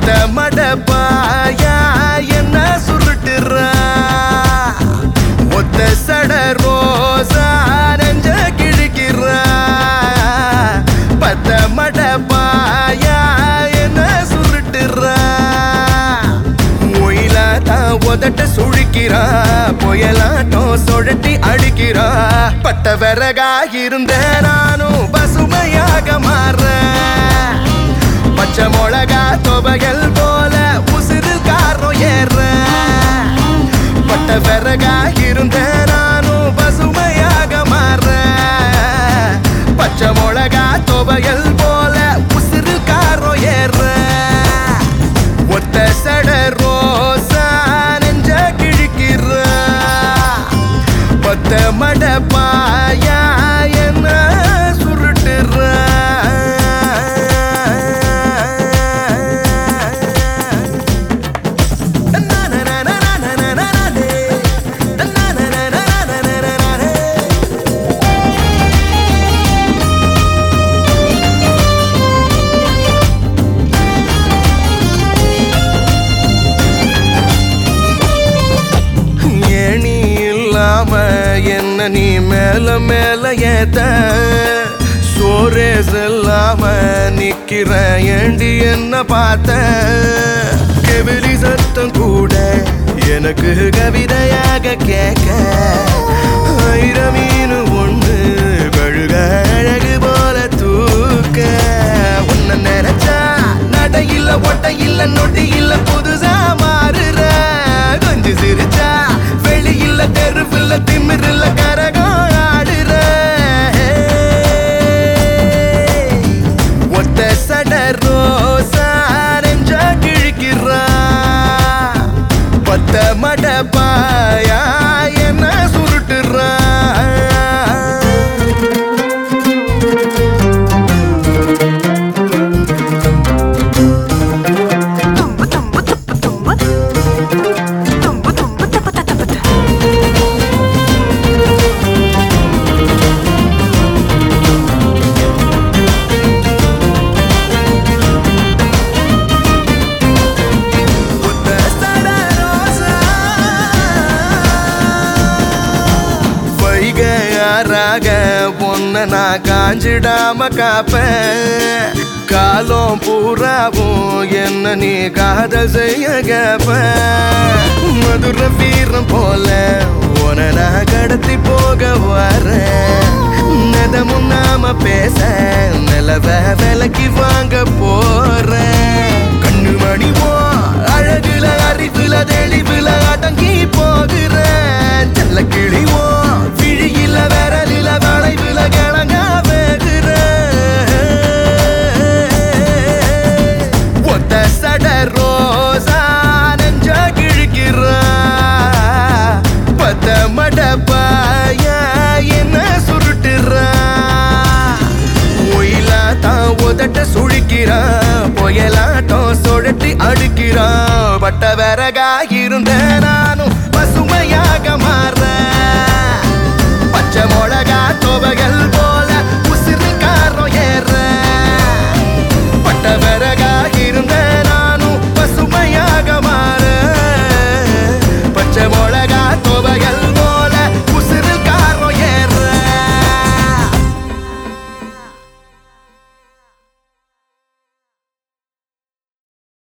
பத்த மடப்பாயா என்ன சுருட்டுறா ஒத்த சட ரோசா நெஞ்ச கிழிக்கிறா பத்த மடப்பாயா என்ன சுருட்டுறா ஒயிலாட்டா உதட்ட சுழிக்கிறா புயலாட்டம் சுழட்டி அடிக்கிறா பட்ட விறகா இருந்த நானும் பசுமையாக மாறேன் பச்சை மிளகா துவையல் போல உசிறு காரம் ஏற பட்ட விறகா இருந்த நானும் பசுமையாக மாற பச்சை மிளகா துவையல் போல உசிறு காரம் ஏற ஒத்த சட ரோசா நெஞ்ச கிழிக்கிற பத்த மடப்பாயா என்ன சுருட்டுற ஏணி இல்லாம என்ன நீ மேல மேல ஏத்த சோரே செல்லாம நிக்கிற ஏண்டி என்ன பார்த்த கெவிலி சத்தம் கூட எனக்கு கவிதையாக கேட்க ஆயிரம் மீன் ஒண்ணு கழுக அழகு போல தூக்க உன்னை நினைச்சா நட இல்ல ஒட்ட இல்ல நொட்டி இல்ல புதுசா மாறுற கொஞ்சம் சிரிச்சா வெளி இல்ல தெருவில்ல திமிரில்ல கரகம் ஆடுற ஒத்த சட ரோசா நெஞ்ச கிழிக்கிறா பத்த மடப்பாயா என்ன சுருட்டுறா தும்பு தும்பு துப்பு தும்பு தும்பு தும்பு தப்பு தப்பு தப்பு ஒத்த சட ரோசா வைகையாராக பொன்ன நான் காஞ்சிடாம காப்பேன் காலம் பூராவும் என்ன நீ காதல் செய்ய கேப்பேன் மதுர வீரம் போல உன நான் கடத்தி போக வரேன் நதமும் நாம பேச நிலவ விலைக்கு வாங்க போறேன் கண்ணு மணிவோ அழகுல அறிவுல தெளிவுல அடங்கி போகிறேன் செல்ல கிழிவோ விழியில விரலில வளைவுல கிழங்க ஒத்த சட ரோசா நெஞ்ச கிழிக்கிறா பத்த மடப்பாயா என்ன சுருட்டுறா ஒயிலா தான் உதட்ட சுழிக்கிறா புயலாட்டம் சுழட்டி அடுக்கிறா பட்ட விறகா இருந்த